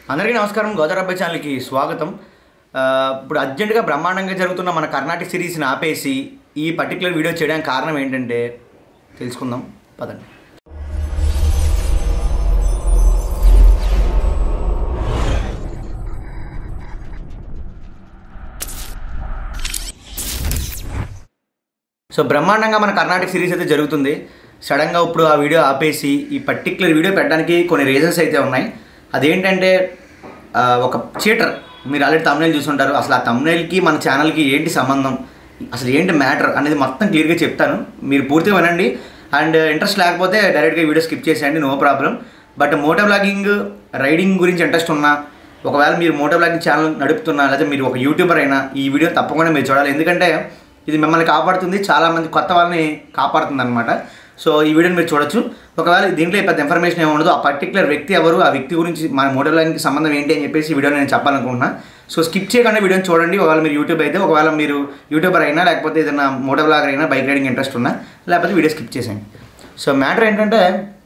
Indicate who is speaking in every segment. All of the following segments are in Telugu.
Speaker 1: అందరికీ నమస్కారం గోదావరి ఛానల్కి స్వాగతం ఆ, ఇప్పుడు అర్జెంటుగా బ్రహ్మాండంగా జరుగుతున్న మన కర్ణాటక సిరీస్ని ఆపేసి ఈ పర్టికులర్ వీడియో చేయడానికి కారణం ఏంటంటే తెలుసుకుందాం పదండి సో బ్రహ్మాండంగా మన కర్ణాటక సిరీస్ అయితే జరుగుతుంది సడన్గా ఇప్పుడు ఆ వీడియో ఆపేసి ఈ పర్టికులర్ వీడియో పెట్టడానికి కొన్ని రీజన్స్ అయితే ఉన్నాయి అదేంటంటే ఆ, ఒక చీటర్ మీరు ఆల్రెడీ తమ్నేల్ చూసుంటారు అసలు ఆ తమ్నేల్కి మన ఛానల్కి ఏంటి సంబంధం అసలు ఏంటి మ్యాటర్ అనేది మొత్తం క్లియర్గా చెప్తాను మీరు పూర్తిగా వినండి అండ్ ఇంట్రెస్ట్ లేకపోతే డైరెక్ట్గా వీడియో స్కిప్ చేసేయండి no problem but moto blogging riding గురించి ఇంట్రెస్ట్ ఉన్నా ఒకవేళ మీరు మోటో బ్లాగింగ్ ఛానల్ నడుపుతున్నా లేదా మీరు ఒక యూట్యూబర్ అయినా ఈ వీడియో తప్పకుండా మీరు చూడాలి ఎందుకంటే ఇది మిమ్మల్ని కాపాడుతుంది చాలామంది కొత్త వాళ్ళని కాపాడుతుంది అనమాట సో ఈ వీడియోని మీరు చూడొచ్చు ఒకవేళ దీంట్లో పెద్ద ఇన్ఫర్మేషన్ ఏమి ఉండదు ఆ పర్టికులర్ వ్యక్తి ఎవరు ఆ వ్యక్తి గురించి మన మోటో బ్లాగింగ్కి సంబంధం ఏంటి అని చెప్పేసి ఈ వీడియోని నేను చెప్పాలనుకుంటున్నా సో స్కిప్ చేయకుండా వీడియోని చూడండి ఒకవేళ మీరు యూట్యూబ్ అయితే ఒకవేళ మీరు యూట్యూబర్ అయినా లేకపోతే ఏదైనా మోటో బ్లాగర్ అయినా బైక్ రైడింగ్ ఇంట్రెస్ట్ ఉన్నా లేకపోతే వీడియో స్కిప్ చేసేయండి సో మ్యాటర్ ఏంటంటే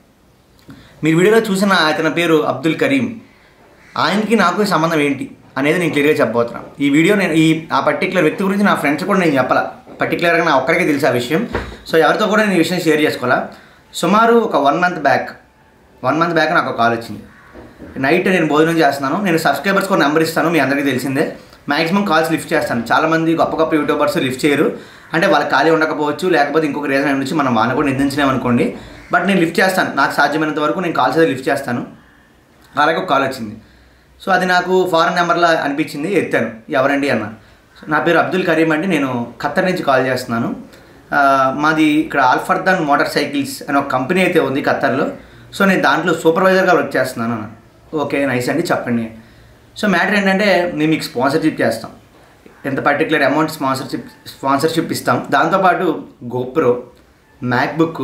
Speaker 1: మీరు వీడియోలో చూసిన అతని పేరు అబ్దుల్ కరీం ఆయనకి నాకు సంబంధం ఏంటి అనేది నేను క్లియర్గా చెప్పబోతున్నాను ఈ వీడియో నేను ఈ ఆ పర్టికులర్ వ్యక్తి గురించి నా ఫ్రెండ్స్ కూడా నేను చెప్పాల పర్టికులర్గా నా ఒక్కడికే తెలుసు ఆ విషయం సో ఎవరితో కూడా నేను ఈ విషయం షేర్ చేసుకోవాలా సుమారు ఒక one month back one month back నాకు ఒక కాల్ వచ్చింది నైట్ నేను భోజనం చేస్తున్నాను నేను సబ్స్క్రైబర్స్ కూడా నెంబర్ ఇస్తాను మీ అందరికీ తెలిసిందే మాక్సిమం కాల్స్ లిఫ్ట్ చేస్తాను చాలామంది గొప్ప గొప్ప యూట్యూబర్స్ లిఫ్ట్ చేయరు అంటే వాళ్ళకి ఖాళీ ఉండకపోవచ్చు లేకపోతే ఇంకొక రీజన్ నుంచి మనం వాళ్ళని కూడా నిందించలేము అనుకోండి బట్ నేను లిఫ్ట్ చేస్తాను నాకు సాధ్యమైనంత వరకు నేను కాల్స్ అయితే లిఫ్ట్ చేస్తాను అలాగే ఒక కాల్ వచ్చింది సో అది నాకు ఫారెన్ నెంబర్లా అనిపించింది ఎత్తాను ఎవరండి అన్న సో నా పేరు అబ్దుల్ కరీం అండి నేను ఖత్తర్ నుంచి కాల్ చేస్తున్నాను ఆ, మాది ఇక్కడ ఆల్ఫర్దన్ మోటార్ సైకిల్స్ అనే ఒక కంపెనీ అయితే ఉంది ఖత్తర్లో సో నేను దాంట్లో సూపర్వైజర్గా వర్క్ చేస్తున్నాను అన్న ఓకే నైస్ అండి చెప్పండి సో మ్యాటర్ ఏంటంటే మేము మీకు స్పాన్సర్షిప్ చేస్తాం ఎంత పర్టికులర్ అమౌంట్ స్పాన్సర్షిప్ స్పాన్సర్షిప్ ఇస్తాం దాంతోపాటు గోప్రో మ్యాక్బుక్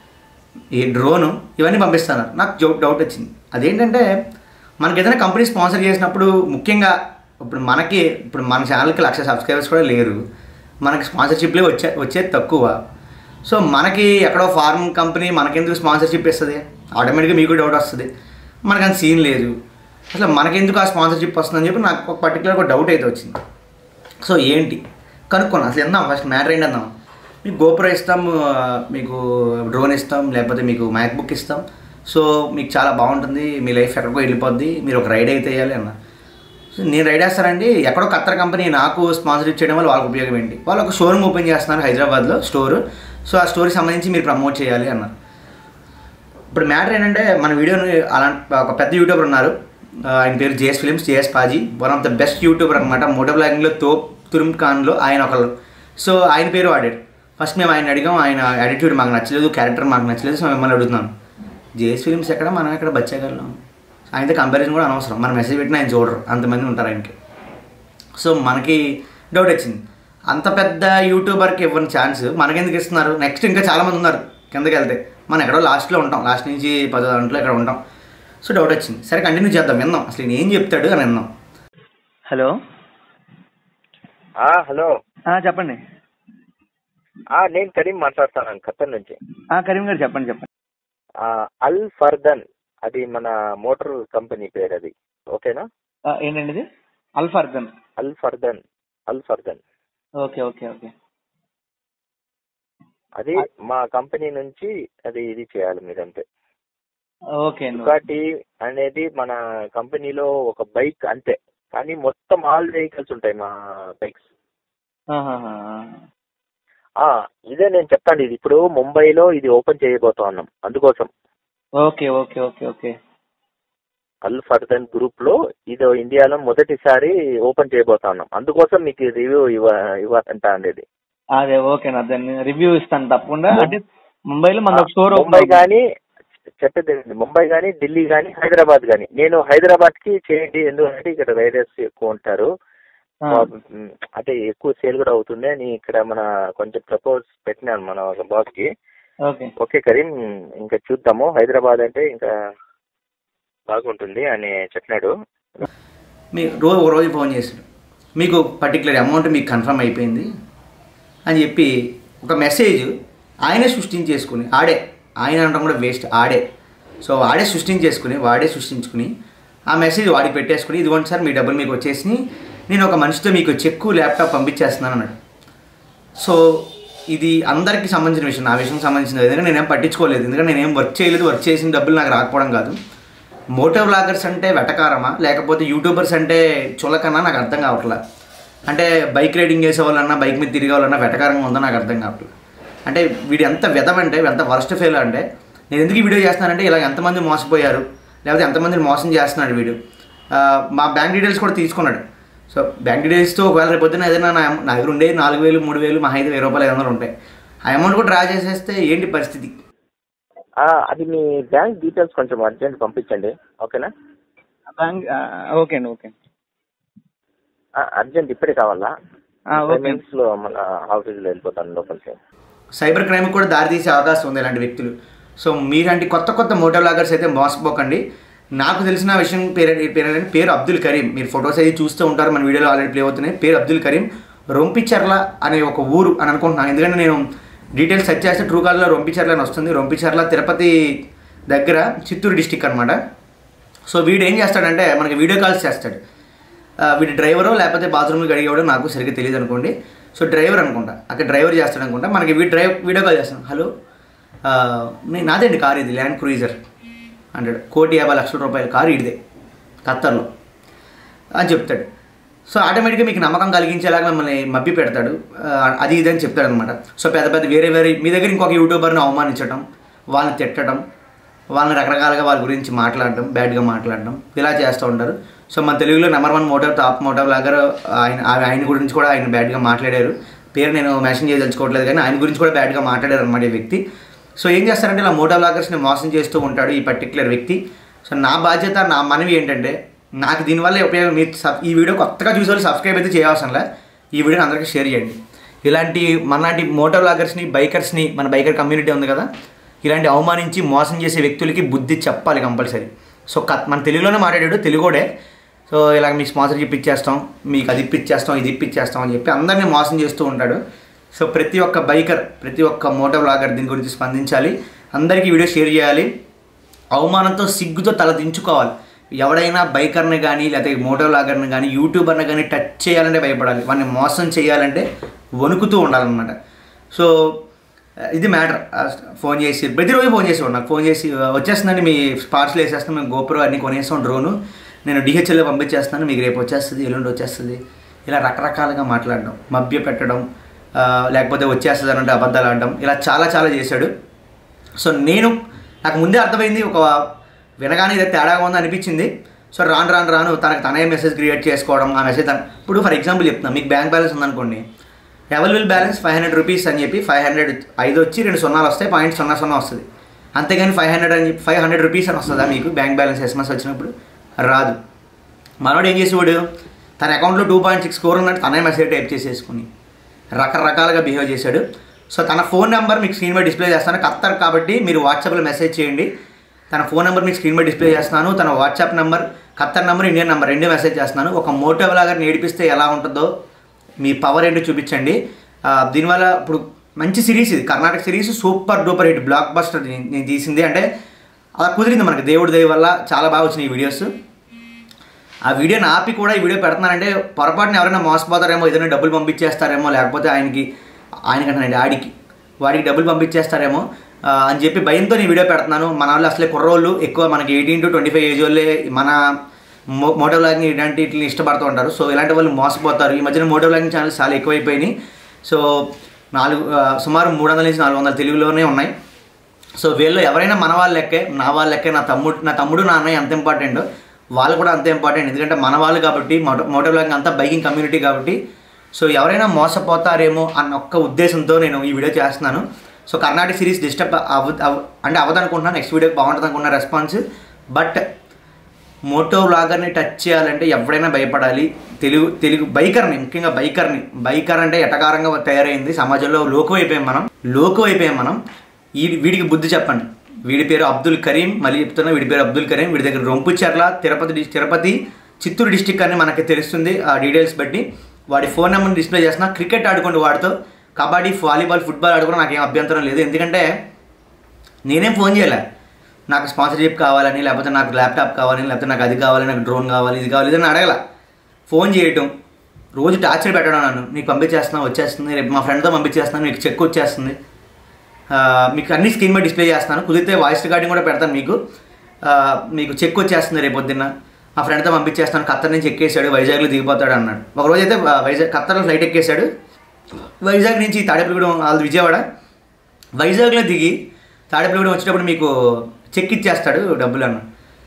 Speaker 1: ఈ డ్రోను ఇవన్నీ పంపిస్తాను నాకు జో డౌట్ వచ్చింది అదేంటంటే మనకి ఏదైనా కంపెనీ స్పాన్సర్ చేసినప్పుడు ముఖ్యంగా ఇప్పుడు మనకి ఇప్పుడు మన ఛానల్కి లక్ష సబ్స్క్రైబర్స్ కూడా లేరు మనకి స్పాన్సర్షిప్లే వచ్చే వచ్చేది తక్కువ సో మనకి ఎక్కడో ఫార్మ్ కంపెనీ మనకెందుకు స్పాన్సర్షిప్ ఇస్తుంది ఆటోమేటిక్గా మీకు డౌట్ వస్తుంది మనకు అంత సీన్ లేదు అసలు మనకెందుకు ఆ స్పాన్సర్షిప్ వస్తుందని చెప్పి నాకు ఒక పర్టికులర్ ఒక డౌట్ అయితే వచ్చింది సో ఏంటి కనుక్కున్నాం అసలు ఎందాం ఫస్ట్ మ్యాటర్ ఏంటి అందాం మీకు గోపుర ఇస్తాం ఆ, మీకు డ్రోన్ ఇస్తాం లేకపోతే మీకు మ్యాక్బుక్ ఇస్తాం సో మీకు చాలా బాగుంటుంది మీ లైఫ్ ఎక్కడికో వెళ్ళిపోద్ది మీరు ఒక రైడ్ అయితే వేయాలి అన్న సో నేను రైడ్ వేస్తానండి ఎక్కడో కత్తర్ కంపెనీ నాకు స్పాన్సర్ చేయడం వల్ల వాళ్ళకి ఉపయోగం ఏంటి వాళ్ళు ఒక షోరూమ్ ఓపెన్ చేస్తున్నారు హైదరాబాద్లో స్టోర్ సో ఆ స్టోర్కి సంబంధించి మీరు ప్రమోట్ చేయాలి అన్నారు ఇప్పుడు మ్యాటర్ ఏంటంటే మన వీడియోని అలాంటి ఒక పెద్ద యూట్యూబర్ ఉన్నారు ఆ, ఆయన పేరు JS films JS Paaji one of the best YouTuber అనమాట మోటో బ్లాగింగ్లో తో తురుమ్ ఖాన్లో ఆయన ఒకళ్ళు సో ఆయన పేరు వాడాడు ఫస్ట్ మేము ఆయన అడిగాం ఆయన యాటిట్యూడ్ మాకు నచ్చలేదు క్యారెక్టర్ మాకు నచ్చలేదు సో మిమ్మల్ని అడుగుతున్నాం జేఎస్ ఫిలిమ్స్ ఎక్కడ మనం ఎక్కడ బచ్చాగలం ఆయనతో కంపారిజన్ కూడా అనవసరం మన మెసేజ్ పెట్టిన ఆయన చూడరు అంతమంది ఉంటారు ఆయనకి సో మనకి డౌట్ వచ్చింది అంత పెద్ద యూట్యూబర్కి ఇవ్వని ఛాన్స్ మనకెందుకు ఇస్తున్నారు నెక్స్ట్ ఇంకా చాలామంది ఉన్నారు కిందకి వెళ్తే మనం ఎక్కడో లాస్ట్లో ఉంటాం లాస్ట్ నుంచి పదో దాంట్లో ఇక్కడ ఉంటాం సో డౌట్ వచ్చింది సరే కంటిన్యూ చేద్దాం విందాం అసలు ఈయన ఏం చెప్తాడు అని విందాం హలో
Speaker 2: ఆ హలో
Speaker 1: చెప్పండి
Speaker 2: ఆ నేను కరీం మాట్లాడుతున్నాను ఖత్తర్ నుంచి
Speaker 1: కరీం గారు చెప్పండి చెప్పండి
Speaker 2: ఆ, అల్ ఫర్దన్ అది మన మోటార్ కంపెనీ పేరు అది ఓకేనా
Speaker 1: ఏంటండి ఇది అల్ఫార్గన్
Speaker 2: Al Fardan Al Fardan
Speaker 1: okay okay okay
Speaker 2: అది మా కంపెనీ నుంచి అది ఇది చేయాలి మీరంతే
Speaker 1: ఓకే
Speaker 2: డుకాటి అనేది మన కంపెనీలో ఒక బైక్ అంతే కానీ మొత్తం ఆల్ వెహికల్స్ ఉంటాయి మా బైక్స్ ఆ ఇదే నేను చెప్తాను ఇది ఇప్పుడు ముంబైలో ఇది ఓపెన్ చేయబోతా ఉన్నాం అందుకోసం
Speaker 1: okay okay okay okay
Speaker 2: Al Fardan group లో ఇది ఇండియాలో మొదటిసారి ఓపెన్ చేయబోతా ఉన్నాం అందుకోసం మీకు రివ్యూ ఇవ్వ ఇవ్వాలంట అనేది
Speaker 1: అదే ఓకే నా దాన్ని రివ్యూ ఇస్తాను తప్పకుండా అంటే ముంబైలో మన స్టోర్
Speaker 2: ముంబై కానీ చెప్పేది ఏంటి, ముంబై కానీ ఢిల్లీ కానీ హైదరాబాద్ కానీ నేను హైదరాబాద్ కి చేయండి ఎందుకంటే ఇక్కడ రైడర్స్ ఎక్కువ ఉంటారు ఉమ్, అంటే ఎక్కువ సేల్ కూడా అవుతుంది అని ఇక్కడ మన కొంచెం ప్రపోజ్ పెట్టినాను మన బాస్ కి
Speaker 1: ఓకే
Speaker 2: ఓకే కరీం ఇంకా చూద్దాము హైదరాబాద్ అంటే ఇంకా బాగుంటుంది అని చెప్పినాడు
Speaker 1: మీ రోజు ఒక రోజు ఫోన్ చేశాడు మీకు పర్టికులర్ అమౌంట్ మీకు కన్ఫర్మ్ అయిపోయింది అని చెప్పి ఒక మెసేజ్ ఆయనే సృష్టించేసుకుని ఆడే ఆయన అనడం కూడా వేస్ట్ ఆడే సో ఆడే సృష్టించేసుకుని వాడే సృష్టించుకుని ఆ మెసేజ్ వాడికి పెట్టేసుకుని ఇదిగోండి సార్ మీ డబ్బులు మీకు వచ్చేసి నేను ఒక మనిషితో మీకు చెక్కు ల్యాప్టాప్ పంపించేస్తున్నాను అన్నాడు సో ఇది అందరికీ సంబంధించిన విషయం నా విషయం సంబంధించింది ఎందుకంటే నేనేం పట్టించుకోలేదు ఎందుకంటే నేనేం వర్క్ చేయలేదు వర్క్ చేసిన డబ్బులు నాకు రాకపోవడం కాదు మోటో వ్లాగర్స్ అంటే వెటకారమా లేకపోతే యూట్యూబర్స్ అంటే చులకన్నా నాకు అర్థం కావట్లా అంటే బైక్ రైడింగ్ చేసే వాళ్ళన్నా బైక్ మీద తిరిగే వాళ్ళన్నా వెటకారంగా ఉందో నాకు అర్థం కావట్లేదు అంటే వీడు ఎంత విధమంటే ఎంత వర్స్ట్ ఫెయిల్ అంటే నేను ఎందుకు ఈ వీడియో చేస్తున్నానంటే ఇలా ఎంతమంది మోసపోయారు లేకపోతే ఎంతమందిని మోసం చేస్తున్నాడు వీడు ఆ, మా బ్యాంక్ డీటెయిల్స్ కూడా తీసుకున్నాడు సో బ్యాంక్ డీటెయిల్స్తో ఒకవేళ రేపు పొద్దున్న ఏదైనా నా నా దగ్గర ఉండే నాలుగు వేలు మూడు వేలు మా ఐదు వెయ్యి రూపాయలు ఐదు వందలు ఉంటాయి ఆ అమౌంట్ కూడా డ్రా చేసేస్తే ఏంటి పరిస్థితి
Speaker 2: ఆ, అది మీ బ్యాంక్ డీటెయిల్స్ కొంచెం అర్జెంట్ పంపించండి ఓకేనా
Speaker 3: బ్యాంక్ ఓకే అండి ఓకే
Speaker 2: ఆ, అర్జెంట్ ఇప్పుడే కావాలా
Speaker 3: ఆ,
Speaker 2: ఫైవ్
Speaker 3: ఓకే
Speaker 2: మినిట్స్ లో మన ఆఫీస్లో వెళ్ళిపోతాను లోపలికి
Speaker 1: సైబర్ క్రైమ్ కూడా దారితీసే అవకాశం ఉంది ఇలాంటి వ్యక్తులు సో మీలాంటి కొత్త కొత్త మోటో బ్లాగర్స్ అయితే మోసపోకండి నాకు తెలిసిన విషయం పేరు పేరు ఏంటంటే పేరు అబ్దుల్ కరీం మీరు ఫొటోస్ అయితే చూస్తూ ఉంటారు మన వీడియోలో ఆల్రెడీ ప్లే అవుతున్నాయి పేరు అబ్దుల్ కరీం రొంపిచర్ల అనే ఒక ఊరు అని అనుకుంటున్నాను ఎందుకంటే నేను డీటెయిల్స్ సెర్చ్ చేస్తే ట్రూ కాల్లో రొంపిచర్ల అని వస్తుంది రొంపిచర్ల తిరుపతి దగ్గర చిత్తూరు డిస్టిక్ అనమాట సో వీడు ఏం చేస్తాడంటే మనకి వీడియో కాల్స్ చేస్తాడు ఆ, వీడి డ్రైవరో లేకపోతే బాత్రూమ్కి గడిగేవాడో నాకు సరిగ్గా తెలియదు అనుకోండి సో డ్రైవర్ అనుకుంటా అక్కడ డ్రైవర్ చేస్తాడు అనుకుంటా మనకి వీడి డ్రైవ్ వీడియో కాల్ చేస్తాను హలో ఆ, నే- నాదేండి కార్ ఇది ల్యాండ్ క్రూయిజర్ అంటాడు కోటి యాభై లక్షల రూపాయల కారు ఇడిదే ఖత్తర్లో అని చెప్తాడు సో ఆటోమేటిక్గా మీకు నమ్మకం కలిగించేలాగా మిమ్మల్ని మభ్య పెడతాడు ఆ, అది ఇది అని చెప్తాడు అనమాట సో పెద్ద పెద్ద వేరే వేరే మీ దగ్గర ఇంకొక యూట్యూబర్ని అవమానించడం వాళ్ళని తిట్టడం వాళ్ళని రకరకాలుగా వాళ్ళ గురించి మాట్లాడడం బ్యాడ్గా మాట్లాడడం ఇలా చేస్తూ ఉంటారు సో మన తెలుగులో number one motor top motor లాగా ఆయన ఆ- ఆయన గురించి కూడా ఆయన బ్యాడ్గా మాట్లాడారు పేరు నేను మెన్షన్ చేయదలుచుకోవట్లేదు కానీ ఆయన గురించి కూడా బ్యాడ్గా మాట్లాడారు అనమాట ఈ వ్యక్తి సో ఏం చేస్తారంటే ఇలా మోటార్ లాగర్స్ని మోసం చేస్తూ ఉంటాడు ఈ పర్టికులర్ వ్యక్తి సో నా బాధ్యత నా మనవి ఏంటంటే నాకు దీనివల్ల ఉపయోగం మీరు సబ్ ఈ వీడియో కొత్తగా చూసే వాళ్ళు సబ్స్క్రైబ్ అయితే చేయవసరంలే ఈ వీడియోని అందరికీ షేర్ చేయండి ఇలాంటి మనలాంటి మోటార్ లాగర్స్ని బైకర్స్ని మన బైకర్ కమ్యూనిటీ ఉంది కదా ఇలాంటి అవమానించి మోసం చేసే వ్యక్తులకి బుద్ధి చెప్పాలి కంపల్సరీ సో కత్ మన తెలుగులోనే మాట్లాడాడు తెలుగుడే సో ఇలా మీకు స్పాన్సర్ ఇప్పించేస్తాం మీకు అది ఇప్పించేస్తాం ఇది ఇప్పించేస్తాం అని చెప్పి అందరినీ మోసం చేస్తూ ఉంటాడు సో ప్రతి ఒక్క బైకర్ ప్రతి ఒక్క మోటో బ్లాగర్ దీని గురించి స్పందించాలి అందరికీ వీడియో షేర్ చేయాలి అవమానంతో సిగ్గుతో తల దించుకోవాలి ఎవడైనా బైకర్ని కానీ లేకపోతే మోటో బ్లాగర్ని కానీ యూట్యూబర్ని కానీ టచ్ చేయాలంటే భయపడాలి వాడిని మోసం చేయాలంటే వణుకుతూ ఉండాలన్నమాట సో ఇది మ్యాటర్ ఫోన్ చేసి ప్రతిరోజు ఫోన్ చేసేవాడు నాకు ఫోన్ చేసి వచ్చేస్తుందండి మీ పార్సల్ వేసేస్తాం మేము గోపురం అన్ని కొనేస్తాం డ్రోను నేను డిహెచ్ఎల్లో పంపించేస్తాను మీకు రేపు వచ్చేస్తుంది ఎల్లుండి వచ్చేస్తుంది ఇలా రకరకాలుగా మాట్లాడడం మభ్య పెట్టడం ఆ, లేకపోతే వచ్చేస్తుంది అంటే అబద్ధాలు ఆడడం ఇలా చాలా చాలా చేశాడు సో నేను నాకు ముందే అర్థమైంది ఒక వినగానే ఇదే తేడాగా ఉంది అనిపించింది సో రాను రాను రాను తనకు తనే మెసేజ్ క్రియేట్ చేసుకోవడం ఆ మెసేజ్ తన ఇప్పుడు ఫర్ ఎగ్జాంపుల్ చెప్తున్నా మీకు బ్యాంక్ బ్యాలెన్స్ ఉందనుకోండి available balance five hundred rupees అని చెప్పి ఫైవ్ హండ్రెడ్ ఐదు వచ్చి రెండు సున్నాలు వస్తాయి పాయింట్ సున్నా సున్నా వస్తుంది అంతేగాని ఫైవ్ హండ్రెడ్ అని చెప్పి ఫైవ్ హండ్రెడ్ రూపీస్ అని వస్తుందా మీకు బ్యాంక్ బ్యాలెన్స్ ఎస్ఎంఎస్ వచ్చినప్పుడు రాదు మనోడు ఏం చేసేవాడు తన అకౌంట్లో టూ పాయింట్ సిక్స్ స్కోర్ ఉన్నట్టు తనే మెసేజ్ టైప్ చేసేసుకుని రకరకాలుగా బిహేవ్ చేశాడు సో తన ఫోన్ నెంబర్ మీకు స్క్రీన్ మీద డిస్ప్లే చేస్తాను కత్తర్ కాబట్టి మీరు వాట్సాప్లో మెసేజ్ చేయండి తన ఫోన్ నెంబర్ మీకు స్క్రీన్ మీద డిస్ప్లే చేస్తున్నాను తన WhatsApp number Qatar number Indian number రెండు మెసేజ్ చేస్తున్నాను ఒక మోటో బ్లాగర్ నేర్పిస్తే ఎలా ఉంటుందో మీ పవర్ ఏంటో చూపించండి ఆ, దీనివల్ల ఇప్పుడు మంచి సిరీస్ ఇది Karnataka series super duper hit blockbuster నేను తీసింది అంటే అలా కుదిరింది మనకి దేవుడి దయ వల్ల చాలా బాగా వచ్చినాయి ఈ వీడియోస్ ఆ వీడియోని ఆపి కూడా ఈ వీడియో పెడుతున్నానంటే పొరపాటున ఎవరైనా మోసపోతారేమో ఏదైనా డబ్బులు పంపించేస్తారేమో లేకపోతే ఆయనకి ఆయనకంటే ఆడికి వాడికి డబ్బులు పంపించేస్తారేమో ఆ, అని చెప్పి భయంతో నేను వీడియో పెడుతున్నాను మన వాళ్ళు అసలే కుర్రోళ్ళు ఎక్కువ మనకి eighteen to twenty five age వాళ్ళే మన మో మోటో బ్లాగింగ్ ఇలాంటి వీటిని ఇష్టపడుతూ ఉంటారు సో ఇలాంటి వాళ్ళు మోసపోతారు ఈ మధ్యన మోటో బ్లాగింగ్ ఛానల్స్ చాలా ఎక్కువైపోయినాయి సో నాలుగు ఆ, సుమారు మూడు వందల నుంచి నాలుగు వందల తెలుగులోనే ఉన్నాయి సో వీళ్ళు ఎవరైనా మన వాళ్ళ లెక్కే నా వాళ్ళ లెక్కే నా తమ్ముడు నా తమ్ముడు నా అన్నయ్య ఎంత ఇంపార్టెంట్ వాళ్ళు కూడా అంతే ఇంపార్టెంట్ ఎందుకంటే మన వాళ్ళు కాబట్టి మోటో మోటో బ్లాగింగ్ అంతా బైకింగ్ కమ్యూనిటీ కాబట్టి సో ఎవరైనా మోసపోతారేమో అన్న ఒక్క ఉద్దేశంతో నేను ఈ వీడియో చేస్తున్నాను సో కర్ణాటక సిరీస్ డిస్టర్బ్ అవ అవ- అంటే అవ్వదనుకుంటున్నాను నెక్స్ట్ వీడియోకి బాగుంటుంది అనుకున్న రెస్పాన్స్ బట్ మోటో వ్లాగర్ని టచ్ చేయాలంటే ఎవడైనా భయపడాలి తెలుగు తెలుగు బైకర్ని ముఖ్యంగా బైకర్ని బైకర్ అంటే ఎటకారంగా తయారైంది సమాజంలో లోకు అయిపోయాం మనం లోకు అయిపోయాం మనం ఈ వీడికి బుద్ధి చెప్పండి వీడి పేరు అబ్దుల్ కరీం మళ్ళీ చెప్తున్నా వీడి పేరు అబ్దుల్ కరీం వీడి దగ్గర రొంపుచెర్ల తిరుపతి డిస్- తిరుపతి చిత్తూరు డిస్టిక్ అని మనకి తెలుస్తుంది ఆ డీటెయిల్స్ బట్టి వాడి ఫోన్ నెంబర్ని డిస్ప్లే చేస్తున్నా క్రికెట్ ఆడుకోండి వాడితో కబడ్డీ వాలీబాల్ ఫుట్బాల్ ఆడుకున్నా నాకేం అభ్యంతరం లేదు ఎందుకంటే నేనేం ఫోన్ చేయలే నాకు స్పాన్సర్షిప్ కావాలని లేకపోతే నాకు ల్యాప్టాప్ కావాలని లేకపోతే నాకు అది కావాలి నాకు డ్రోన్ కావాలి ఇది కావాలి ఇదని అడగల ఫోన్ చేయటం రోజు టార్చర్ పెట్టడం నన్ను నీకు పంపించేస్తున్నా వచ్చేస్తుంది రేపు మా ఫ్రెండ్తో పంపించేస్తున్నాను మీకు చెక్ వచ్చేస్తుంది ఆ, మీకు అన్ని స్క్రీన్ మీద డిస్ప్లే చేస్తాను కుదిరితే వాయిస్ రికార్డింగ్ కూడా పెడతాను మీకు ఆ, మీకు చెక్ వచ్చేస్తుంది రేపు పొద్దున్న మా ఫ్రెండ్తో పంపించేస్తాను ఖత్తర్ నుంచి ఎక్కేసాడు వైజాగ్లో దిగిపోతాడు అన్నాడు ఒక రోజు అయితే ఆ, వైజాగ్ ఖత్తర్లో ఫ్లైట్ ఎక్కేసాడు వైజాగ్ నుంచి తాడేపల్లిగూడెం వాళ్ళది విజయవాడ వైజాగ్లో దిగి తాడేపల్లిగూడెం వచ్చేటప్పుడు మీకు చెక్ ఇచ్చేస్తాడు డబ్బులు అన్న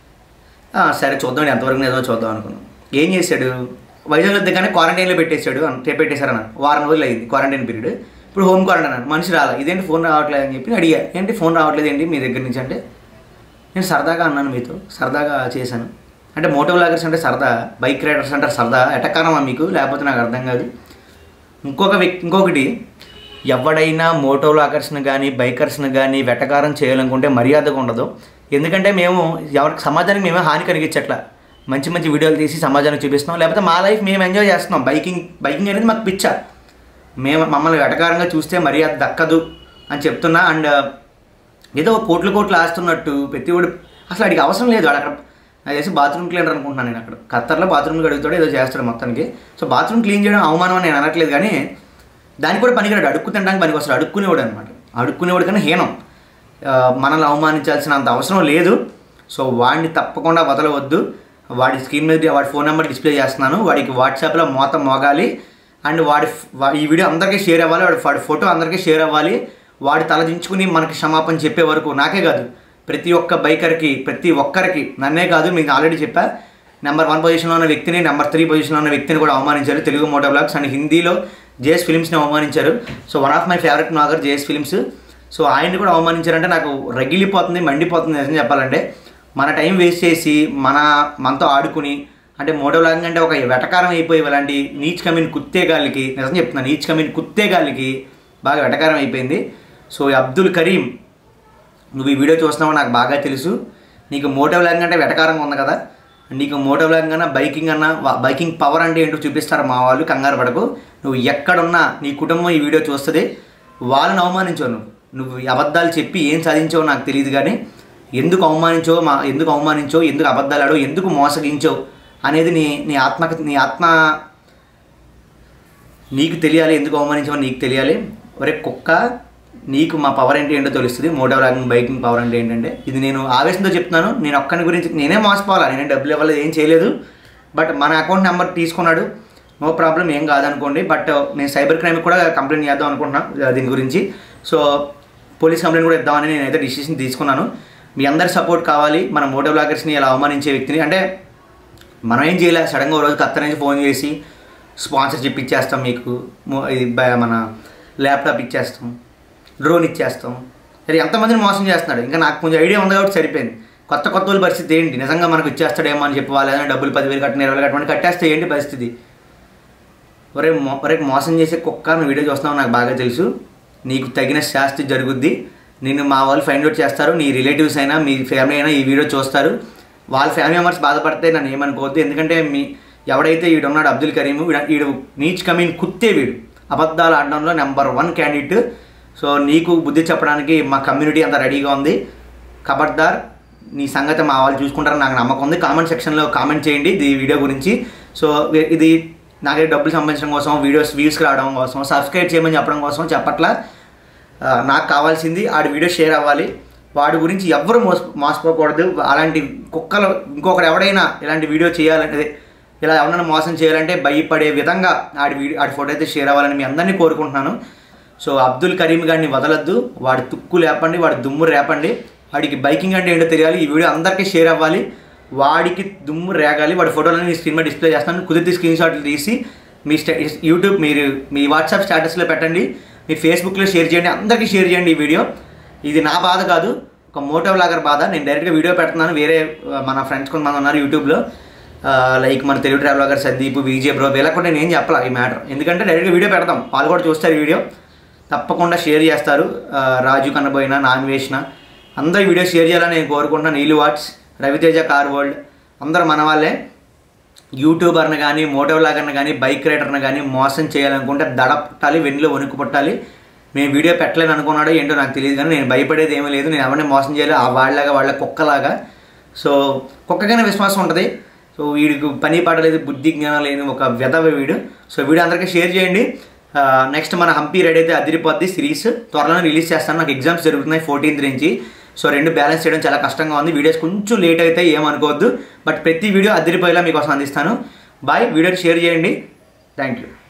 Speaker 1: ఆ, సరే చూద్దాం ఎంతవరకు ఏదో చూద్దాం అనుకున్నాం ఏం చేశాడు వైజాగ్లో దిగానే క్వారంటైన్లో పెట్టేశాడు అని పెట్టేశారన్న వారం రోజులు అయింది క్వారంటైన్ పీరియడ్ ఇప్పుడు హోమ్ క్వారంటైన్ అన్న మనిషి రాలా ఇదేంటి ఫోన్ రావట్లేదు అని చెప్పి అడిగా ఏంటి ఫోన్ రావట్లేదు ఏంటి మీ దగ్గర నుంచి అంటే నేను సరదాగా అన్నాను మీతో సరదాగా చేశాను అంటే మోటో లాగర్స్ అంటే సరదా బైక్ రైడర్స్ అంటే సరదా ఎటకారమా మీకు లేకపోతే నాకు అర్థం కాదు ఇంకొక వ్యక్తి ఇంకొకటి ఎవడైనా మోటో లాకర్స్ని కానీ బైకర్స్ని కానీ వెటకారం చేయాలనుకుంటే మర్యాదగా ఉండదు ఎందుకంటే మేము ఎవరికి సమాజానికి మేమే హాని కలిగించట్లా మంచి మంచి వీడియోలు తీసి సమాజానికి చూపిస్తున్నాం లేకపోతే మా లైఫ్ మేము ఎంజాయ్ చేస్తున్నాం బైకింగ్ బైకింగ్ అనేది మాకు పిచ్చ మేము మమ్మల్ని వెటకారంగా చూస్తే మర్యాద దక్కదు అని చెప్తున్నా అండ్ ఏదో కోట్లు కోట్లు ఆస్తున్నట్టు ప్రతి ఒడు అసలు అడిగి అవసరం లేదు వాడు అక్కడ నాకు తెలిసి బాత్రూమ్ క్లీనర్ అనుకుంటున్నాను నేను అక్కడ ఖత్తర్లో బాత్రూమ్ కడుగుతాడు ఏదో చేస్తాడు మొత్తానికి సో బాత్రూమ్ క్లీన్ చేయడం అవమానం అని నేను అనట్లేదు కానీ దానికి కూడా పనికిరాడు అడుక్కు తినడానికి పనికి వస్తాడు అడుక్కునేవాడు అనమాట అడుక్కునేవాడు కన్నా హీనం ఆ, మనల్ని అవమానించాల్సిన అంత అవసరం లేదు సో వాడిని తప్పకుండా వదలవద్దు వాడి స్క్రీన్ మీద వాడి ఫోన్ నెంబర్ డిస్ప్లే చేస్తున్నాను వాడికి వాట్సాప్లో మోత మోగాలి అండ్ వాడి ఫ్- వా- ఈ వీడియో అందరికీ షేర్ అవ్వాలి వాడి వాడి ఫోటో అందరికీ షేర్ అవ్వాలి వాడి తలదించుకుని మనకి క్షమాపణ చెప్పే వరకు నాకే కాదు ప్రతి ఒక్క బైకర్కి ప్రతి ఒక్కరికి నన్నే కాదు మీకు ఆల్రెడీ చెప్పా నెంబర్ వన్ పొజిషన్లో ఉన్న వ్యక్తిని నెంబర్ త్రీ పొజిషన్లో ఉన్న వ్యక్తిని కూడా అవమానించారు తెలుగు మోటో బ్లాగ్స్ అండ్ హిందీలో జేఎస్ ఫిలిమ్స్ని అవమానించారు so one of my favourite నాగర్ జేఎస్ ఫిలిమ్స్ సో ఆయన్ని కూడా అవమానించారంటే నాకు రగిలిపోతుంది మండిపోతుంది నిజం చెప్పాలంటే మన టైం వేస్ట్ చేసి మన మనతో ఆడుకుని అంటే మోటో బ్లాగింగ్ అంటే ఒక వెటకారం అయిపోయి ఇలాంటి నీచ్ కమిన్ కుత్తేగాళ్ళకి నిజం చెప్తున్నాను నీచ్ కమిన్ కుత్తేగాళ్ళకి బాగా వెటకారం అయిపోయింది సో ఈ అబ్దుల్ కరీం నువ్వు ఈ వీడియో చూస్తున్నావో నాకు బాగా తెలుసు నీకు మోటో బ్లాగింగ్ అంటే వెటకారంగా ఉంది కదా నీకు మోటో బ్లాగింగ్ అన్నా బైకింగ్ అన్నా వా- బైకింగ్ పవర్ అంటే ఏంటో చూపిస్తారు మా వాళ్ళు కంగారు పడకు నువ్వు ఎక్కడున్నా నీ కుటుంబం ఈ వీడియో చూస్తుంది వాళ్ళని అవమానించావు నువ్వు నువ్వు ఈ అబద్ధాలు చెప్పి ఏం సాధించావో నాకు తెలియదు కానీ ఎందుకు అవమానించో మా ఎందుకు అవమానించో ఎందుకు అబద్ధాలు ఆడో ఎందుకు మోసగించో అనేది నీ నీ ఆత్మకి నీ ఆత్మ నీకు తెలియాలి ఎందుకు అవమానించామో నీకు తెలియాలి ఒరే కుక్క నీకు మా పవర్ ఏంటి ఏంటో తెలుస్తుంది మోటార్ బ్లాగింగ్ బైకింగ్ పవర్ అంటే ఏంటంటే ఇది నేను ఆవేశంతో చెప్తున్నాను నేను ఒక్కని గురించి నేనే మోసపోవాలా నేనే డబ్బులు ఇవ్వలేదు ఏం చేయలేదు బట్ మన అకౌంట్ నెంబర్ తీసుకున్నాడు నో ప్రాబ్లం ఏం కాదనుకోండి బట్ నేను సైబర్ క్రైమ్ కూడా కంప్లైంట్ చేద్దాం అనుకుంటున్నాను దీని గురించి సో పోలీస్ కంప్లైంట్ కూడా ఇద్దామని నేనైతే డిసిషన్ తీసుకున్నాను మీ అందరి సపోర్ట్ కావాలి మన మోటో బ్లాగర్స్ని ఇలా అవమానించే వ్యక్తిని అంటే మనం ఏం చేయలే సడన్గా ఓ రోజు కత్త నుంచి ఫోన్ చేసి స్పాన్సర్షిప్ ఇచ్చేస్తాం మీకు మో- ఇది బ- మన ల్యాప్టాప్ ఇచ్చేస్తాం డ్రోన్ ఇచ్చేస్తాం సరే ఎంతమందిని మోసం చేస్తున్నాడు ఇంకా నాకు కొంచెం ఐడియా ఉంది కాబట్టి సరిపోయింది కొత్త కొత్త వాళ్ళ పరిస్థితి ఏంటి నిజంగా మనకు ఇచ్చేస్తాడేమో అని చెప్పి వాళ్ళు ఏదైనా డబ్బులు పదివేలు కట్టిన ఇరవై వేలు కట్టమని కట్టేస్తే ఏంటి పరిస్థితి ఒరే మో ఒరే మోసం చేసే కుక్క నువ్వు వీడియో చూస్తున్నావు నాకు బాగా తెలుసు నీకు తగిన శాస్తి జరుగుద్ది నిన్ను మా వాళ్ళు ఫైండ్ అవుట్ చేస్తారు నీ రిలేటివ్స్ అయినా మీ ఫ్యామిలీ అయినా ఈ వీడియో చూస్తారు వాళ్ళ ఫ్యామిలీ మెంబర్స్ బాధపడితే నన్ను ఏమనుకోవద్దు ఎందుకంటే మీ ఎవడైతే వీడు ఉన్నాడు అబ్దుల్ కరీం వీడు- వీడు నీచ్ కమీన్ కుత్తే వీడు అబద్ధాలు ఆడడంలో నెంబర్ వన్ క్యాండిడేట్ సో నీకు బుద్ధి చెప్పడానికి మా కమ్యూనిటీ అంతా రెడీగా ఉంది ఖబర్దార్ నీ సంగతి మా వాళ్ళు చూసుకుంటారని నాకు నమ్మకం ఉంది కామెంట్ సెక్షన్లో కామెంట్ చేయండి ఈ వీడియో గురించి సో ఇది నాకే డబ్బులు సంపాదించడం కోసం వీడియోస్ వ్యూస్కి రావడం కోసం సబ్స్క్రైబ్ చేయమని చెప్పడం కోసం చెప్పట్లా ఆ, నాకు కావాల్సింది ఆడి వీడియో షేర్ అవ్వాలి వాడి గురించి ఎవ్వరు మోస మోసపోకూడదు అలాంటి కుక్కలు ఇంకొకరు ఎవడైనా ఇలాంటి వీడియో చేయాలంటే ఇలా ఎవరైనా మోసం చేయాలంటే భయపడే విధంగా ఆడి వీడియో ఆడి ఫోటో అయితే షేర్ అవ్వాలని మీ అందరినీ కోరుకుంటున్నాను సో అబ్దుల్ కరీం గారిని వదలొద్దు వాడి తుక్కు లేపండి వాడి దుమ్ము రేపండి వాడికి బైకింగ్ అంటే ఏంటో తెలియాలి ఈ వీడియో అందరికీ షేర్ అవ్వాలి వాడికి దుమ్ము రేగాలి వాడి ఫోటోలను మీ స్క్రీన్ మీద డిస్ప్లే చేస్తాను కుదిరితే స్క్రీన్ షాట్లు తీసి మీ స్టే యూట్యూబ్ మీరు మీ వాట్సాప్ స్టేటస్లో పెట్టండి మీ ఫేస్బుక్లో షేర్ చేయండి అందరికీ షేర్ చేయండి ఈ వీడియో ఇది నా బాధ కాదు ఒక మోటో బ్లాగర్ బాధ నేను డైరెక్ట్గా వీడియో పెడుతున్నాను వేరే ఆ, మన ఫ్రెండ్స్ కొంతమంది ఉన్నారు యూట్యూబ్లో లైక్ మన తెలుగు ట్రావెలర్ సందీప్ విజయ్ బ్రో వీళ్ళకి కూడా నేను ఏం చెప్పాల ఈ మ్యాటర్ ఎందుకంటే డైరెక్ట్గా వీడియో పెడతాం వాళ్ళు కూడా చూస్తారు ఈ వీడియో తప్పకుండా షేర్ చేస్తారు ఆ, రాజు కన్నబోయిన నాన్వేష్న అందరూ ఈ వీడియో షేర్ చేయాలని నేను కోరుకుంటున్నాను నీలు వాట్స్ రవితేజ కార్ వరల్డ్ అందరూ మన వాళ్ళే యూట్యూబర్ని కానీ మోటో బ్లాగర్ని కానీ బైక్ రైడర్ని కానీ మోసం చేయాలనుకుంటే దడ పుట్టాలి వెన్నులో వణుకు పుట్టాలి నేను వీడియో పెట్టలేను అనుకున్నాడో ఏంటో నాకు తెలియదు కానీ నేను భయపడేది ఏమీ లేదు నేను ఎవరిని మోసం చేయాలి ఆ వాళ్ళలాగా వాళ్ళ కుక్కలాగా సో కుక్కకైనా విశ్వాసం ఉంటుంది సో వీడికి పని పాటలేదు బుద్ధి జ్ఞానం లేని ఒక వెధవ వీడు సో వీడియో అందరికీ షేర్ చేయండి నెక్స్ట్ మన హంపి రెడీ అయితే అదిరిపోద్ది సిరీస్ త్వరలోనే రిలీజ్ చేస్తాను నాకు ఎగ్జామ్స్ జరుగుతున్నాయి ఫోర్టీన్త్ నుంచి సో రెండు బ్యాలెన్స్ చేయడం చాలా కష్టంగా ఉంది వీడియోస్ కొంచెం లేట్ అయితే ఏమనుకోవద్దు బట్ ప్రతి వీడియో అదిరిపోయేలా మీకోసం అందిస్తాను బాయ్ వీడియోని షేర్ చేయండి థ్యాంక్ యూ